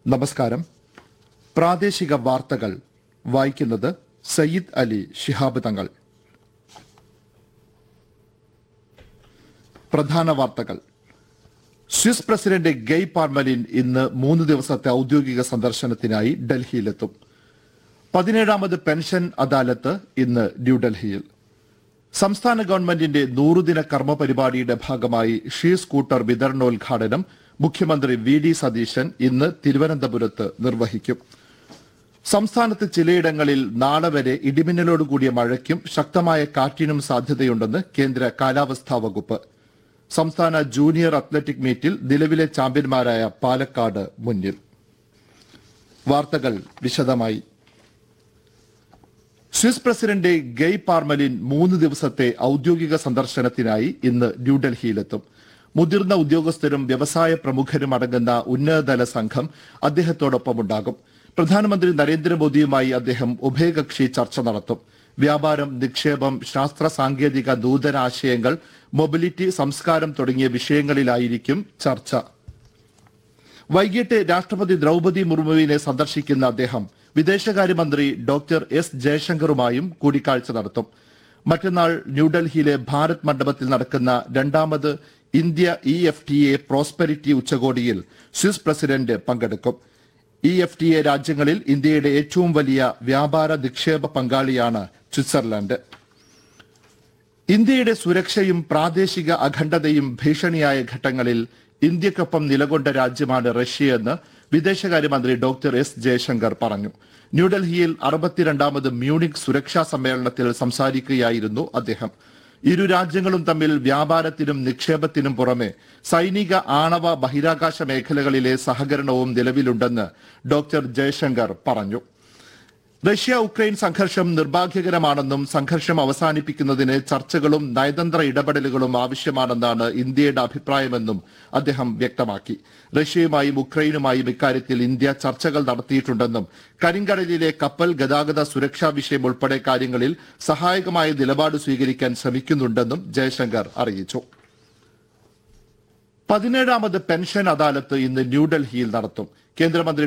നമസ്കാരം പ്രാദേശിക വാർത്തകൾ വായിക്കുന്നത് സയ്യിദ് അലി ശിഹാബ് തങ്ങൾ പ്രധാന വാർത്തകൾ സ്വിസ് പ്രസിഡന്റ് ഗെയ് പാർമലിൻ ഇന്ന് മൂന്ന് ദിവസത്തെ ഔദ്യോഗിക സന്ദർശനത്തിനായി ഡൽഹിയിലെത്തും പതിനേഴാമത് പെൻഷൻ അദാലത്ത് ഇന്ന് ന്യൂഡൽഹിയിൽ സംസ്ഥാന ഗവൺമെന്റിന്റെ നൂറുദിന കർമ്മ പരിപാടിയുടെ ഭാഗമായി ഷീ സ്കൂട്ടർ വിതരണോദ്ഘാടനം മുഖ്യമന്ത്രി വി ഡി സതീശൻ ഇന്ന് തിരുവനന്തപുരത്ത് നിർവഹിക്കും സംസ്ഥാനത്ത് ചിലയിടങ്ങളിൽ നാളെ വരെ ഇടിമിന്നലോടുകൂടിയ മഴയ്ക്കും ശക്തമായ കാറ്റിനും സാധ്യതയുണ്ടെന്ന് കേന്ദ്ര കാലാവസ്ഥാ വകുപ്പ് സംസ്ഥാന ജൂനിയർ അത്ലറ്റിക് മീറ്റിൽ നിലവിലെ ചാമ്പ്യന്മാരായ പാലക്കാട് മുന്നിൽ വാർത്തകൾ വിശദമായി സ്വിസ് പ്രസിഡന്റ് ഗെയ് പാർമലിൻ മൂന്ന് ദിവസത്തെ ഔദ്യോഗിക സന്ദർശനത്തിനായി ഇന്ന് ന്യൂഡൽഹിയിലെത്തും മുതിർന്ന ഉദ്യോഗസ്ഥരും വ്യവസായ പ്രമുഖരും അടങ്ങുന്ന ഉന്നതതല സംഘം അദ്ദേഹത്തോടൊപ്പമുണ്ടാകും പ്രധാനമന്ത്രി നരേന്ദ്രമോദിയുമായി അദ്ദേഹം ഉഭയകക്ഷി ചർച്ച നടത്തും വ്യാപാരം നിക്ഷേപം ശാസ്ത്ര സാങ്കേതിക നൂതന ആശയങ്ങൾ മൊബിലിറ്റി സംസ്കാരം തുടങ്ങിയ വിഷയങ്ങളിലായിരിക്കും ചർച്ച വൈകിട്ട് രാഷ്ട്രപതി ദ്രൗപതി മുർമുവിനെ സന്ദർശിക്കുന്ന അദ്ദേഹം വിദേശകാര്യമന്ത്രി ഡോക്ടർ എസ് ജയശങ്കറുമായും കൂടിക്കാഴ്ച നടത്തും മറ്റന്നാൾ ന്യൂഡൽഹിയിലെ ഭാരത് മണ്ഡപത്തിൽ നടക്കുന്ന രണ്ടാമത് India E F T A prosperity ഉച്ചകോടിയിൽ സ്വിസ് പ്രസിഡന്റ് പങ്കെടുക്കും ഇ എഫ് ടി എ രാജ്യങ്ങളിൽ ഇന്ത്യയുടെ ഏറ്റവും വലിയ വ്യാപാര നിക്ഷേപ പങ്കാളിയാണ് സ്വിറ്റ്സർലൻഡ് ഇന്ത്യയുടെ സുരക്ഷയും പ്രാദേശിക അഖണ്ഡതയും ഭീഷണിയായ ഘട്ടങ്ങളിൽ ഇന്ത്യക്കൊപ്പം നിലകൊണ്ട രാജ്യമാണ് റഷ്യയെന്ന് വിദേശകാര്യമന്ത്രി ഡോക്ടർ എസ് ജയശങ്കർ പറഞ്ഞു ന്യൂഡൽഹിയിൽ അറുപത്തിരണ്ടാമത് മ്യൂണിക് സുരക്ഷാ സമ്മേളനത്തിൽ സംസാരിക്കുകയായിരുന്നു അദ്ദേഹം ഇരു രാജ്യങ്ങളും തമ്മിൽ വ്യാപാരത്തിനും നിക്ഷേപത്തിനും പുറമെ സൈനിക ആണവ ബഹിരാകാശ മേഖലകളിലെ സഹകരണവും നിലവിലുണ്ടെന്ന് ഡോക്ടർ ജയശങ്കർ പറഞ്ഞു റഷ്യ ഉക്രൈൻ സംഘർഷം നിർഭാഗ്യകരമാണെന്നും സംഘർഷം അവസാനിപ്പിക്കുന്നതിന് ചർച്ചകളും നയതന്ത്ര ഇടപെടലുകളും ആവശ്യമാണെന്നാണ് ഇന്ത്യയുടെ അഭിപ്രായമെന്നും അദ്ദേഹം വ്യക്തമാക്കി റഷ്യയുമായും ഉക്രൈനുമായും ഇക്കാര്യത്തിൽ ഇന്ത്യ ചർച്ചകൾ നടത്തിയിട്ടുണ്ടെന്നും കരിങ്കടലിലെ കപ്പൽ ഗതാഗത സുരക്ഷാ വിഷയം ഉൾപ്പെടെ കാര്യങ്ങളിൽ സഹായകമായ നിലപാട് സ്വീകരിക്കാൻ ശ്രമിക്കുന്നുണ്ടെന്നും ജയശങ്കർ അറിയിച്ചു പതിനേഴാമത് പെൻഷൻ അദാലത്ത് ഇന്ന് ന്യൂഡൽഹിയിൽ നടത്തും കേന്ദ്രമന്ത്രി